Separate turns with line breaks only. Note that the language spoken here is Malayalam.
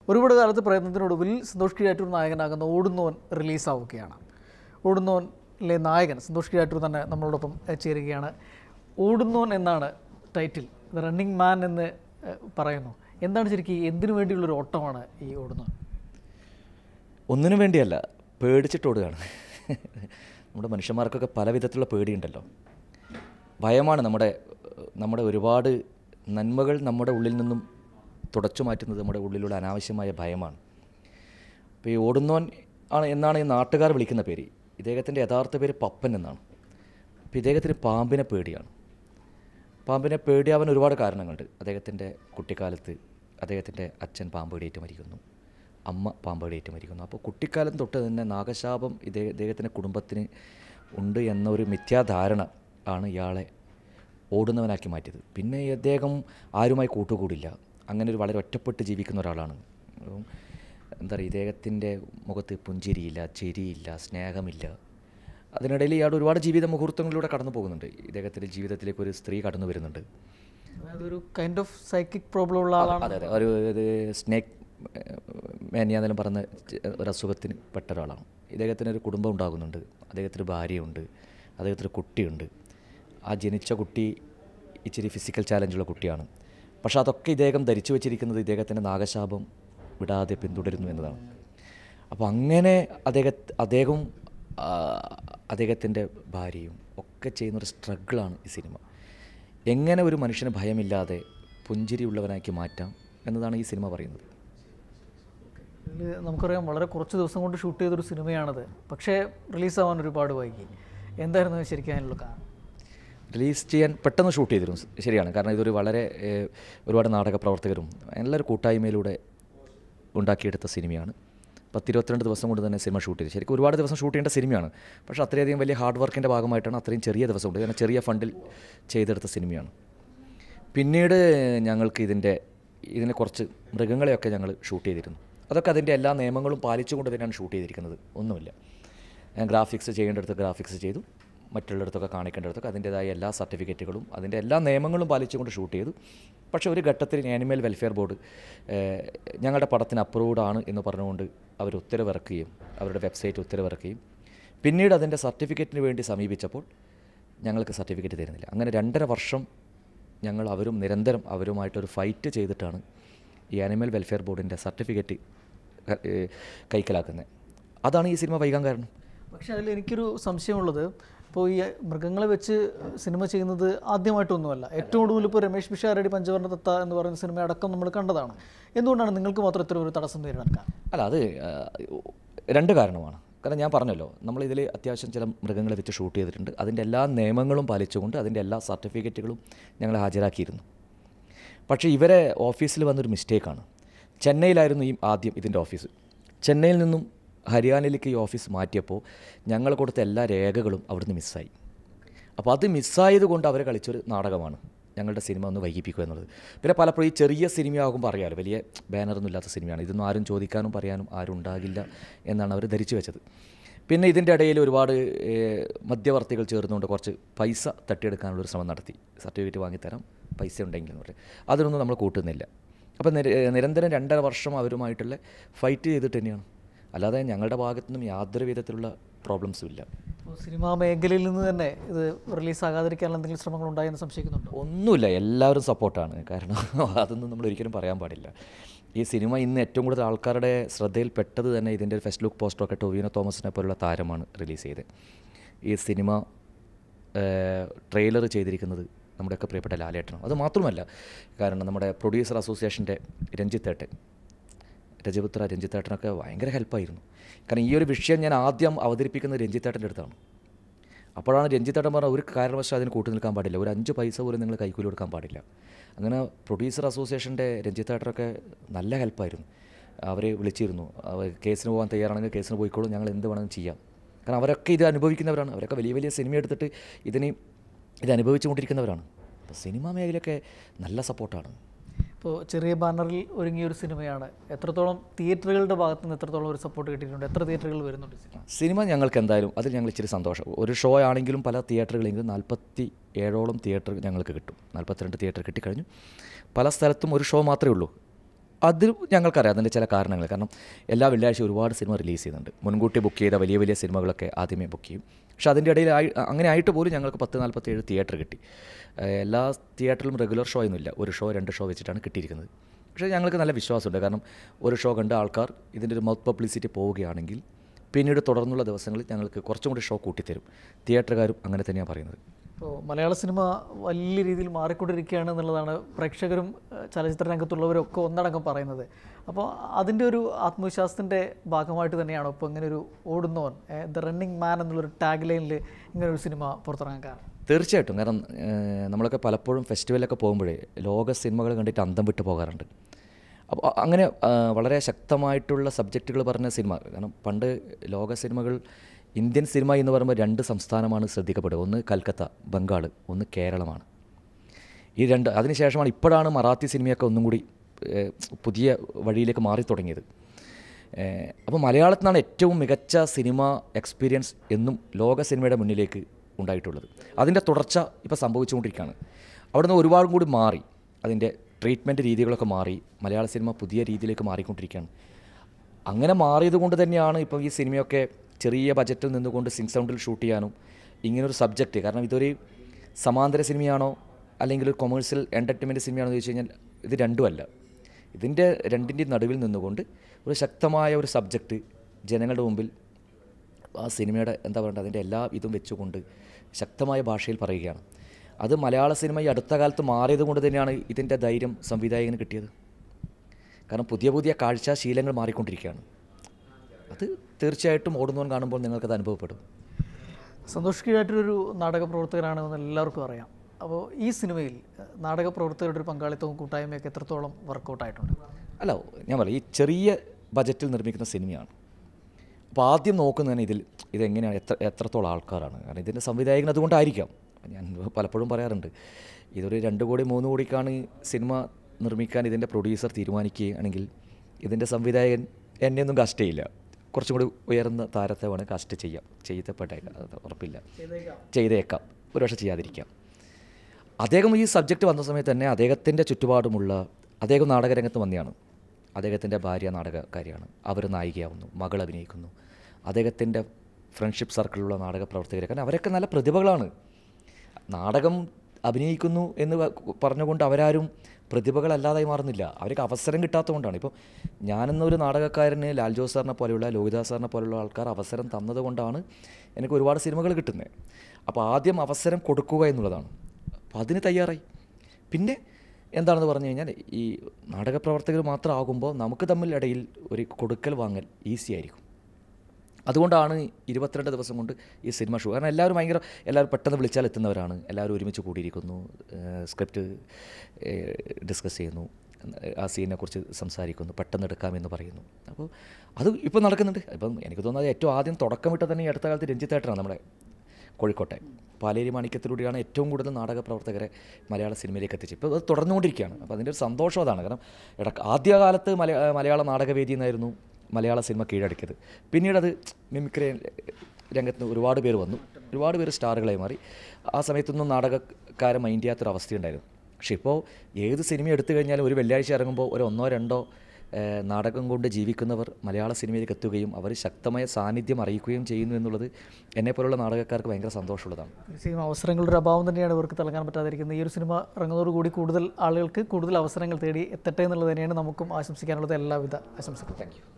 ഒരുപാട് കാലത്ത് പ്രയത്നത്തിനൊടുവിൽ സന്തോഷ് കീഴാറ്റൂർ നായകനാകുന്ന ഓടുന്നോൻ റിലീസാവുകയാണ് ഓടുന്നോനിലെ നായകൻ സന്തോഷ് കീഴാറ്റൂർ തന്നെ നമ്മളോടൊപ്പം എഹ്, ചേരുകയാണ് ഓടുന്നോൻ എന്നാണ് ടൈറ്റിൽ ദ റണ്ണിങ് മാൻ എന്ന് എഹ്, പറയുന്നു എന്താണ് ശരിക്കും എന്തിനു വേണ്ടിയുള്ളൊരു ഓട്ടമാണ് ഈ ഓടുന്നോൻ
ഒന്നിനു വേണ്ടിയല്ല പേടിച്ചിട്ടോടുകയാണ് നമ്മുടെ മനുഷ്യന്മാർക്കൊക്കെ പല വിധത്തിലുള്ള പേടിയുണ്ടല്ലോ ഭയമാണ് നമ്മുടെ നമ്മുടെ ഒരുപാട് നന്മകൾ നമ്മുടെ ഉള്ളിൽ നിന്നും തുടച്ചു മാറ്റുന്നത് നമ്മുടെ ഉള്ളിലുള്ള അനാവശ്യമായ ഭയമാണ് അപ്പോൾ ഈ ഓടുന്നോൻ ആണ് എന്നാണ് ഈ നാട്ടുകാർ വിളിക്കുന്ന പേര് ഇദ്ദേഹത്തിൻ്റെ യഥാർത്ഥ പേര് പപ്പൻ എന്നാണ് അപ്പോൾ ഇദ്ദേഹത്തിന് പാമ്പിനെ പേടിയാണ് പാമ്പിനെ പേടിയാവാൻ ഒരുപാട് കാരണങ്ങളുണ്ട് അദ്ദേഹത്തിൻ്റെ കുട്ടിക്കാലത്ത് അദ്ദേഹത്തിൻ്റെ അച്ഛൻ പാമ്പ് കടിയേറ്റ് മരിക്കുന്നു അമ്മ പാമ്പ് കടിയേറ്റ് മരിക്കുന്നു അപ്പോൾ കുട്ടിക്കാലം തൊട്ട് തന്നെ നാഗശാപം ഇദ്ദേഹ ഇദ്ദേഹത്തിൻ്റെ കുടുംബത്തിന് ഉണ്ട് എന്ന ഒരു മിഥ്യാധാരണ ആണ് ഇയാളെ ഓടുന്നവനാക്കി മാറ്റിയത് പിന്നെ ഈ അദ്ദേഹം ആരുമായി കൂട്ടുകൂടില്ല അങ്ങനെ ഒരു വളരെ ഒറ്റപ്പെട്ട് ജീവിക്കുന്ന ഒരാളാണ് ഉം, എന്താ പറയുക ഇദ്ദേഹത്തിൻ്റെ മുഖത്ത് പുഞ്ചിരിയില്ല ചിരിയില്ല സ്നേഹമില്ല അതിനിടയിൽ ഇയാൾ ഒരുപാട് ജീവിത മുഹൂർത്തങ്ങളിലൂടെ കടന്നു പോകുന്നുണ്ട് ഇദ്ദേഹത്തിൻ്റെ ജീവിതത്തിലേക്ക് ഒരു സ്ത്രീ കടന്നു വരുന്നുണ്ട്
അതായത് ഒരു കൈൻഡ് ഓഫ് സൈക്കിക് പ്രോബ്ലം ഉള്ള ആളാണ്
അതെ അതെ ഒരു ഇത് സ്നേക്ക് മേനിയാന്നെല്ലാം പറഞ്ഞ ചെ- ഒരു അസുഖത്തിന് പെട്ട ഒരാളാണ് ഇദ്ദേഹത്തിന് ഒരു കുടുംബം ഉണ്ടാകുന്നുണ്ട് അദ്ദേഹത്തിന് ഭാര്യയുണ്ട് അദ്ദേഹത്തിന് കുട്ടിയുണ്ട് ആ ജനിച്ച കുട്ടി ഇച്ചിരി ഫിസിക്കൽ ചാലഞ്ചുള്ള കുട്ടിയാണ് പക്ഷേ അതൊക്കെ ഇദ്ദേഹം ധരിച്ചു വെച്ചിരിക്കുന്നത് ഇദ്ദേഹത്തിൻ്റെ നാഗശാപം വിടാതെ പിന്തുടരുന്നു എന്നതാണ് അപ്പോൾ അങ്ങനെ അദ്ദേഹ അദ്ദേഹവും ആ, അദ്ദേഹത്തിൻ്റെ ഭാര്യയും ഒക്കെ ചെയ്യുന്നൊരു സ്ട്രഗിളാണ് ഈ സിനിമ എങ്ങനെ ഒരു മനുഷ്യന് ഭയമില്ലാതെ പുഞ്ചിരിയുള്ളവനാക്കി മാറ്റാം എന്നതാണ് ഈ സിനിമ പറയുന്നത്
ഇതിൽ നമുക്കറിയാം വളരെ കുറച്ച് ദിവസം കൊണ്ട് ഷൂട്ട് ചെയ്തൊരു സിനിമയാണത് പക്ഷേ റിലീസാവാൻ ഒരുപാട് വൈകി എന്തായിരുന്നു ശരിക്കും അതിനുള്ള കാരണം
റിലീസ് ചെയ്യാൻ പെട്ടെന്ന് ഷൂട്ട് ചെയ്തിരുന്നു ശരിയാണ് കാരണം ഇതൊരു വളരെ ഏഹ്, ഒരുപാട് നാടക പ്രവർത്തകരും എല്ലാവരും കൂട്ടായ്മയിലൂടെ ഉണ്ടാക്കിയെടുത്ത സിനിമയാണ് പത്തിരുപത്തിരണ്ട് ദിവസം കൊണ്ട് തന്നെ സിനിമ ഷൂട്ട് ചെയ്തു ശരിക്കും ഒരുപാട് ദിവസം ഷൂട്ട് ചെയ്യേണ്ട സിനിമയാണ് പക്ഷേ അത്രയധികം വലിയ ഹാർഡ് വർക്കിൻ്റെ ഭാഗമായിട്ടാണ് അത്രയും ചെറിയ ദിവസം കൊണ്ട് കാരണം ചെറിയ ഫണ്ടിൽ ചെയ്തെടുത്ത സിനിമയാണ് പിന്നീട് ഞങ്ങൾക്ക് ഇതിൻ്റെ ഇതിനെ കുറച്ച് മൃഗങ്ങളെയൊക്കെ ഞങ്ങൾ ഷൂട്ട് ചെയ്തിരുന്നു അതൊക്കെ അതിൻ്റെ എല്ലാ നിയമങ്ങളും പാലിച്ചുകൊണ്ട് തന്നെയാണ് ഷൂട്ട് ചെയ്തിരിക്കുന്നത് ഒന്നുമില്ല ഞാൻ ഗ്രാഫിക്സ് ചെയ്യേണ്ടടുത്ത് ഗ്രാഫിക്സ് ചെയ്തു മറ്റുള്ളിടത്തൊക്കെ കാണിക്കേണ്ടടുത്തൊക്കെ അതിൻ്റേതായ എല്ലാ സർട്ടിഫിക്കറ്റുകളും അതിൻ്റെ എല്ലാ നിയമങ്ങളും പാലിച്ചുകൊണ്ട് ഷൂട്ട് ചെയ്തു പക്ഷേ ഒരു ഘട്ടത്തിൽ ആനിമൽ വെൽഫെയർ ബോർഡ് ഏഹ്, ഞങ്ങളുടെ പടത്തിന് അപ്രൂവ്ഡ് ആണ് എന്ന് പറഞ്ഞുകൊണ്ട് അവർ ഉത്തരവിറക്കുകയും അവരുടെ വെബ്സൈറ്റ് ഉത്തരവിറക്കുകയും പിന്നീട് അതിൻ്റെ സർട്ടിഫിക്കറ്റിന് വേണ്ടി സമീപിച്ചപ്പോൾ ഞങ്ങൾക്ക് സർട്ടിഫിക്കറ്റ് തരുന്നില്ല അങ്ങനെ രണ്ടര വർഷം ഞങ്ങൾ അവരും നിരന്തരം അവരുമായിട്ടൊരു ഫൈറ്റ് ചെയ്തിട്ടാണ് ഈ ആനിമൽ വെൽഫെയർ ബോർഡിൻ്റെ സർട്ടിഫിക്കറ്റ് കൈക്കലാക്കുന്നത് അതാണ് ഈ സിനിമ വൈകാൻ കാരണം
പക്ഷേ അതിൽ എനിക്കൊരു സംശയമുള്ളത് ഇപ്പോൾ ഈ മൃഗങ്ങളെ വെച്ച് സിനിമ ചെയ്യുന്നത് ആദ്യമായിട്ടൊന്നുമല്ല ഏറ്റവും കൂടുതൽ ഇപ്പോൾ രമേഷ് പിഷാരടി പഞ്ചവർണ്ണ തത്ത എന്ന് പറയുന്ന സിനിമ അടക്കം നമ്മൾ കണ്ടതാണ് എന്തുകൊണ്ടാണ് നിങ്ങൾക്ക് മാത്രം ഇത്ര ഒരു തടസ്സം നേരിടാൻ കാരണം
അല്ല അത് ആ, രണ്ട് കാരണമാണ് കാരണം ഞാൻ പറഞ്ഞല്ലോ നമ്മൾ ഇതിൽ അത്യാവശ്യം ചില മൃഗങ്ങളെ വെച്ച് ഷൂട്ട് ചെയ്തിട്ടുണ്ട് അതിൻ്റെ എല്ലാ നിയമങ്ങളും പാലിച്ചുകൊണ്ട് അതിൻ്റെ എല്ലാ സർട്ടിഫിക്കറ്റുകളും ഞങ്ങൾ ഹാജരാക്കിയിരുന്നു പക്ഷേ ഇവരെ ഓഫീസിൽ വന്നൊരു മിസ്റ്റേക്കാണ് ചെന്നൈയിലായിരുന്നു ഈ ആദ്യം ഇതിൻ്റെ ഓഫീസ് ചെന്നൈയിൽ നിന്നും ഹരിയാനയിലേക്ക് ഈ ഓഫീസ് മാറ്റിയപ്പോൾ ഞങ്ങൾ കൊടുത്ത എല്ലാ രേഖകളും അവിടുന്ന് മിസ്സായി അപ്പോൾ അത് മിസ്സായത് കൊണ്ട് അവർ കളിച്ചൊരു നാടകമാണ് ഞങ്ങളുടെ സിനിമ ഒന്ന് വൈകിപ്പിക്കുക എന്നുള്ളത് പിന്നെ പലപ്പോഴും ഈ ചെറിയ സിനിമയാകുമ്പോൾ അറിയാമല്ലോ വലിയ ബാനറൊന്നും ഇല്ലാത്ത സിനിമയാണ് ഇതൊന്നും ആരും ചോദിക്കാനും പറയാനും ആരും ഉണ്ടാകില്ല എന്നാണ് അവർ ധരിച്ചു വെച്ചത് പിന്നെ ഇതിൻ്റെ ഇടയിൽ ഒരുപാട് ഏഹ്, മധ്യവർത്തികൾ ചേർന്നുകൊണ്ട് കുറച്ച് പൈസ തട്ടിയെടുക്കാനുള്ളൊരു ശ്രമം നടത്തി സർട്ടിഫിക്കറ്റ് വാങ്ങിത്തരാം പൈസ ഉണ്ടെങ്കിൽ എന്ന് പറയും അതിനൊന്നും നമ്മൾ കൂട്ടുന്നില്ല അപ്പോൾ നിര- നിരന്തരം രണ്ടര വർഷം അവരുമായിട്ടുള്ള ഫൈറ്റ് ചെയ്തിട്ട് തന്നെയാണ് അല്ലാതെ ഞങ്ങളുടെ ഭാഗത്തു നിന്നും യാതൊരു വിധത്തിലുള്ള പ്രോബ്ലംസും ഇല്ല
അപ്പോൾ സിനിമാ മേഖലയിൽ നിന്ന് തന്നെ ഇത് റിലീസാകാതിരിക്കാനുള്ള എന്തെങ്കിലും ശ്രമങ്ങൾ ഉണ്ടായെന്ന് സംശയിക്കുന്നുണ്ടോ
ഒന്നുമില്ല എല്ലാവരും സപ്പോർട്ടാണ് കാരണം അതൊന്നും നമ്മൾ ഒരിക്കലും പറയാൻ പാടില്ല ഈ സിനിമ ഇന്ന് ഏറ്റവും കൂടുതൽ ആൾക്കാരുടെ ശ്രദ്ധയിൽപ്പെട്ടത് തന്നെ ഇതിൻ്റെ ഫസ്റ്റ് ലുക്ക് പോസ്റ്ററൊക്കെ ടൊവിനോ തോമസിനെ പോലുള്ള താരമാണ് റിലീസ് ചെയ്തത് ഈ സിനിമ ട്രെയിലർ ചെയ്തിരിക്കുന്നത് നമ്മുടെയൊക്കെ പ്രിയപ്പെട്ട ലാലേട്ടനാണ് അത് മാത്രമല്ല കാരണം നമ്മുടെ പ്രൊഡ്യൂസർ അസോസിയേഷൻ്റെ രഞ്ജിത്തേട്ടൻ രജപുത്ര രഞ്ജിത്തേട്ടനൊക്കെ ഭയങ്കര ഹെൽപ്പായിരുന്നു കാരണം ഈ ഒരു വിഷയം ഞാൻ ആദ്യം അവതരിപ്പിക്കുന്നത് രഞ്ജിത്തേട്ടൻ്റെ അടുത്താണ് അപ്പോഴാണ് രഞ്ജിത്തേട്ടൻ പറഞ്ഞ ഒരു കാരണവശാലും അതിന് കൂട്ടു നിൽക്കാൻ പാടില്ല ഒരു അഞ്ച് പൈസ പോലും നിങ്ങൾ കൈക്കൂലി കൊടുക്കാൻ പാടില്ല അങ്ങനെ പ്രൊഡ്യൂസർ അസോസിയേഷൻ്റെ രഞ്ജിത്തേട്ടനൊക്കെ നല്ല ഹെൽപ്പായിരുന്നു അവരെ വിളിച്ചിരുന്നു അവർ കേസിന് പോകാൻ തയ്യാറാണെങ്കിൽ കേസിന് പോയിക്കോളും ഞങ്ങൾ എന്ത് വേണമെങ്കിലും ചെയ്യാം കാരണം അവരൊക്കെ ഇത് അനുഭവിക്കുന്നവരാണ് അവരൊക്കെ വലിയ വലിയ സിനിമ എടുത്തിട്ട് ഇതിന് ഇത് അനുഭവിച്ചുകൊണ്ടിരിക്കുന്നവരാണ് അപ്പോൾ സിനിമാ മേഖലയൊക്കെ നല്ല സപ്പോർട്ടാണ്
ഇപ്പോൾ ചെറിയ ബാനറിൽ ഒരുങ്ങിയ ഒരു സിനിമയാണ് എത്രത്തോളം തിയേറ്ററുകളുടെ ഭാഗത്ത് നിന്ന് എത്രത്തോളം ഒരു സപ്പോർട്ട് കിട്ടിയിട്ടുണ്ട് എത്ര തിയേറ്ററുകൾ വരുന്നുണ്ട് സിനിമ
സിനിമ ഞങ്ങൾക്ക് എന്തായാലും അതിൽ ഞങ്ങൾ ഇച്ചിരി സന്തോഷം ഒരു ഷോ ആണെങ്കിലും പല തിയേറ്ററുകളെങ്കിലും നാൽപ്പത്തി ഏഴോളം തിയേറ്റർ ഞങ്ങൾക്ക് കിട്ടും നാൽപ്പത്തിരണ്ട് തിയേറ്റർ കിട്ടിക്കഴിഞ്ഞു പല സ്ഥലത്തും ഒരു ഷോ മാത്രമേ ഉള്ളൂ അത് ഞങ്ങൾക്കറിയാം അതിൻ്റെ ചില കാരണങ്ങൾ കാരണം എല്ലാ വെള്ളിയാഴ്ച ഒരുപാട് സിനിമ റിലീസ് ചെയ്യുന്നുണ്ട് മുൻകൂട്ടി ബുക്ക് ചെയ്ത വലിയ വലിയ സിനിമകളൊക്കെ ആദ്യമേ ബുക്ക് ചെയ്യും പക്ഷേ അതിൻ്റെ ഇടയിൽ ആയി അങ്ങനെ ആയിട്ട് പോലും ഞങ്ങൾക്ക് പത്ത് നാൽപ്പത്തേഴ് തിയേറ്റർ കിട്ടി ഏഹ് എല്ലാ തിയേറ്ററിലും റെഗുലർ ഷോ ഒന്നുമില്ല ഒരു ഷോ രണ്ട് ഷോ വെച്ചിട്ടാണ് കിട്ടിയിരിക്കുന്നത് പക്ഷേ ഞങ്ങൾക്ക് നല്ല വിശ്വാസമുണ്ട് കാരണം ഒരു ഷോ കണ്ട ആൾക്കാർ ഇതിൻ്റെ ഒരു മൗത്ത് പബ്ലിസിറ്റി പോവുകയാണെങ്കിൽ പിന്നീട് തുടർന്നുള്ള ദിവസങ്ങളിൽ ഞങ്ങൾക്ക് കുറച്ചും കൂടി ഷോ കൂട്ടിത്തരും തിയേറ്ററുകാരും അങ്ങനെ തന്നെയാണ് പറയുന്നത്
ഇപ്പോൾ മലയാള സിനിമ വലിയ രീതിയിൽ മാറിക്കൊണ്ടിരിക്കുകയാണ് എന്നുള്ളതാണ് പ്രേക്ഷകരും ഏഹ്, ചലച്ചിത്ര രംഗത്തുള്ളവരും ഒക്കെ ഒന്നടങ്കം പറയുന്നത് അപ്പോൾ അതിൻ്റെ ഒരു ആത്മവിശ്വാസത്തിൻ്റെ ഭാഗമായിട്ട് തന്നെയാണോ ഇപ്പോൾ ഇങ്ങനെ ഒരു ഓടുന്നവൻ ദ റണ്ണിങ് മാൻ എന്നുള്ളൊരു ടാഗ് ലൈനിൽ ഇങ്ങനെ ഒരു സിനിമ പുറത്തിറങ്ങാൻ കാരണം
തീർച്ചയായിട്ടും കാരണം ഏഹ്, നമ്മളൊക്കെ പലപ്പോഴും ഫെസ്റ്റിവലൊക്കെ പോകുമ്പോഴേ ലോക സിനിമകൾ കണ്ടിട്ട് അന്തം വിട്ട് പോകാറുണ്ട് അപ്പോൾ അങ്ങനെ ആ, വളരെ ശക്തമായിട്ടുള്ള സബ്ജക്റ്റുകൾ പറഞ്ഞ സിനിമ കാരണം പണ്ട് ലോക സിനിമകൾ ഇന്ത്യൻ സിനിമ എന്ന് പറയുമ്പോൾ രണ്ട് സംസ്ഥാനമാണ് ശ്രദ്ധിക്കപ്പെടുക ഒന്ന് കൽക്കത്ത ബംഗാൾ ഒന്ന് കേരളമാണ് ഈ രണ്ട് അതിനുശേഷമാണ് ഇപ്പോഴാണ് മറാത്തി സിനിമയൊക്കെ ഒന്നും കൂടി ഏഹ്, പുതിയ വഴിയിലേക്ക് മാറി തുടങ്ങിയത് ഏഹ്, അപ്പോൾ മലയാളത്തിൽ നിന്നാണ് ഏറ്റവും മികച്ച സിനിമ എക്സ്പീരിയൻസ് എന്നും ലോക സിനിമയുടെ മുന്നിലേക്ക് ഉണ്ടായിട്ടുള്ളത് അതിൻ്റെ തുടർച്ച ഇപ്പോൾ സംഭവിച്ചുകൊണ്ടിരിക്കുകയാണ് അവിടുന്ന് ഒരുപാടും കൂടി മാറി അതിൻ്റെ ട്രീറ്റ്മെൻറ്റ് രീതികളൊക്കെ മാറി മലയാള സിനിമ പുതിയ രീതിയിലേക്ക് മാറിക്കൊണ്ടിരിക്കുകയാണ് അങ്ങനെ മാറിയത് കൊണ്ട് തന്നെയാണ് ഇപ്പോൾ ഈ സിനിമയൊക്കെ ചെറിയ ബജറ്റിൽ നിന്നുകൊണ്ട് സിംഗ് സൗണ്ടിൽ ഷൂട്ട് ചെയ്യാനും ഇങ്ങനൊരു സബ്ജക്റ്റ് കാരണം ഇതൊരു സമാന്തര സിനിമയാണോ അല്ലെങ്കിൽ ഒരു കൊമേഴ്സ്യൽ എൻ്റർടൈൻമെൻറ്റ് സിനിമയാണോ എന്ന് ചോദിച്ചു കഴിഞ്ഞാൽ ഇത് രണ്ടുമല്ല ഇതിൻ്റെ രണ്ടിൻ്റെയും നടുവിൽ നിന്നുകൊണ്ട് ഒരു ശക്തമായ ഒരു സബ്ജക്റ്റ് ജനങ്ങളുടെ മുമ്പിൽ ആ സിനിമയുടെ എന്താ പറയുക അതിൻ്റെ എല്ലാ ഇതും വെച്ചുകൊണ്ട് ശക്തമായ ഭാഷയിൽ പറയുകയാണ് അത് മലയാള സിനിമ ഈ അടുത്ത കാലത്ത് മാറിയത് കൊണ്ട് തന്നെയാണ് ഇതിൻ്റെ ധൈര്യം സംവിധായകന് കിട്ടിയത് കാരണം പുതിയ പുതിയ കാഴ്ചാശീലങ്ങൾ മാറിക്കൊണ്ടിരിക്കുകയാണ് അത് തീർച്ചയായിട്ടും ഓടുന്നവൻ കാണുമ്പോൾ നിങ്ങൾക്കത് അനുഭവപ്പെടും
സന്തോഷ് കീഴാറ്റൊരു നാടക പ്രവർത്തകനാണെന്ന് എല്ലാവർക്കും അറിയാം അപ്പോൾ ഈ സിനിമയിൽ ഏഹ്, നാടക പ്രവർത്തകരുടെ ഒരു പങ്കാളിത്തവും കൂട്ടായ്മയൊക്കെ എത്രത്തോളം വർക്കൗട്ടായിട്ടുണ്ട്
അല്ല ഞാൻ പറയാം ഈ ചെറിയ ബജറ്റിൽ നിർമ്മിക്കുന്ന സിനിമയാണ് അപ്പോൾ ആദ്യം നോക്കുന്നതിന് ഇതിൽ ഇതെങ്ങനെയാണ് എത്ര എത്രത്തോളം ആൾക്കാരാണ് കാരണം ഇതിൻ്റെ സംവിധായകൻ അതുകൊണ്ടായിരിക്കാം ഞാൻ പലപ്പോഴും പറയാറുണ്ട് ഇതൊരു രണ്ട് കോടി മൂന്ന് കോടിക്കാണ് ഈ സിനിമ നിർമ്മിക്കാൻ ഇതിൻ്റെ പ്രൊഡ്യൂസർ തീരുമാനിക്കുകയാണെങ്കിൽ ഇതിൻ്റെ സംവിധായകൻ എന്നെയൊന്നും കാസ്റ്റ് ചെയ്യില്ല കുറച്ചും കൂടി ഉയർന്ന താരത്തെ വേണം കാസ്റ്റ് ചെയ്യാം ചെയ്തപ്പെട്ടേക്കാം അത് ഉറപ്പില്ല ചെയ്തേക്കാം ഒരു പക്ഷേ ചെയ്യാതിരിക്കാം അദ്ദേഹം ഈ സബ്ജക്റ്റ് വന്ന സമയത്ത് തന്നെ അദ്ദേഹത്തിൻ്റെ ചുറ്റുപാടുമുള്ള അദ്ദേഹം നാടകരംഗത്ത് വന്നെയാണ് അദ്ദേഹത്തിൻ്റെ ഭാര്യ നാടകക്കാരിയാണ് അവർ നായികയാവുന്നു മകൾ അഭിനയിക്കുന്നു അദ്ദേഹത്തിൻ്റെ ഫ്രണ്ട്ഷിപ്പ് സർക്കിളിലുള്ള നാടക പ്രവർത്തകർ കാരണം അവരൊക്കെ നല്ല പ്രതിഭകളാണ് നാടകം അഭിനയിക്കുന്നു എന്ന് വ- പറഞ്ഞുകൊണ്ട് അവരാരും പ്രതിഭകളല്ലാതായി മാറുന്നില്ല അവർക്ക് അവസരം കിട്ടാത്തതുകൊണ്ടാണ് ഇപ്പോൾ ഞാനെന്നൊരു നാടകക്കാരന് ലാൽ ജോസ് സാറിനെ പോലെയുള്ള ലോഹിദാസ് സാറിനെ പോലെയുള്ള ആൾക്കാർ അവസരം തന്നതുകൊണ്ടാണ് എനിക്ക് ഒരുപാട് സിനിമകൾ കിട്ടുന്നത് അപ്പോൾ ആദ്യം അവസരം കൊടുക്കുക എന്നുള്ളതാണ് അപ്പോൾ അതിന് തയ്യാറായി പിന്നെ എന്താണെന്ന് പറഞ്ഞു കഴിഞ്ഞാൽ ഈ നാടക പ്രവർത്തകർ മാത്രമാകുമ്പോൾ നമുക്ക് തമ്മിൽ ഇടയിൽ ഒരു കൊടുക്കൽ വാങ്ങൽ ഈസി ആയിരിക്കും അതുകൊണ്ടാണ് ഇരുപത്തിരണ്ട് ദിവസം കൊണ്ട് ഈ സിനിമ ഷൂ കാരണം എല്ലാവരും ഭയങ്കര എല്ലാവരും പെട്ടെന്ന് വിളിച്ചാൽ എത്തുന്നവരാണ് എല്ലാവരും ഒരുമിച്ച് കൂടിയിരിക്കുന്നു സ്ക്രിപ്റ്റ് ഡിസ്കസ് ചെയ്യുന്നു ആ സീനിനെ കുറിച്ച് സംസാരിക്കുന്നു പെട്ടെന്ന് എടുക്കാമെന്ന് പറയുന്നു അപ്പോൾ അത് ഇപ്പോൾ നടക്കുന്നുണ്ട് ഇപ്പം എനിക്ക് തോന്നുന്നത് ഏറ്റവും ആദ്യം തുടക്കമിട്ട തന്നെ ഈ അടുത്ത കാലത്ത് രഞ്ജിത്തേട്ടനാണ് നമ്മുടെ കോഴിക്കോട്ടെ പാലേരി മാണിക്യത്തിലൂടെയാണ് ഏറ്റവും കൂടുതൽ നാടക പ്രവർത്തകരെ മലയാള സിനിമയിലേക്ക് എത്തിച്ചത് ഇപ്പോൾ അത് തുടർന്നുകൊണ്ടിരിക്കുകയാണ് അപ്പോൾ അതിൻ്റെ ഒരു സന്തോഷം അതാണ് കാരണം ഇടക്ക് ആദ്യകാലത്ത് മലയാ മലയാള നാടകവേദി എന്നായിരുന്നു മലയാള സിനിമ കീഴടക്കിയത് പിന്നീട് അത് മിമിക്രി രംഗത്ത് ഒരുപാട് പേര് വന്നു ഒരുപാട് പേര് സ്റ്റാറുകളായി മാറി ആ സമയത്തൊന്നും നാടകക്കാരെ മൈൻഡ് ചെയ്യാത്തൊരു അവസ്ഥയുണ്ടായിരുന്നു പക്ഷേ ഇപ്പോൾ ഏത് സിനിമ എടുത്തു കഴിഞ്ഞാലും ഒരു വെള്ളിയാഴ്ച ഇറങ്ങുമ്പോൾ ഒരു ഒന്നോ രണ്ടോ ഏഹ്, നാടകം കൊണ്ട് ജീവിക്കുന്നവർ മലയാള സിനിമയിലേക്ക് എത്തുകയും അവർ ശക്തമായ സാന്നിധ്യം അറിയിക്കുകയും ചെയ്യുന്നു എന്നുള്ളത് എന്നെപ്പോലുള്ള നാടകക്കാർക്ക് ഭയങ്കര സന്തോഷമുള്ളതാണ്
തീർച്ചയായും അവസരങ്ങളുടെ ഒരു അഭാവം തന്നെയാണ് ഇവർക്ക് തിളങ്ങാൻ പറ്റാതിരിക്കുന്നത് ഈ ഒരു സിനിമ ഇറങ്ങുന്നതോടുകൂടി കൂടുതൽ ആളുകൾക്ക് കൂടുതൽ അവസരങ്ങൾ തേടി എത്തട്ടെ എന്നുള്ളത് തന്നെയാണ് നമുക്കും ആശംസിക്കാനുള്ളത് എല്ലാവിധ ആശംസകളും
താങ്ക് യു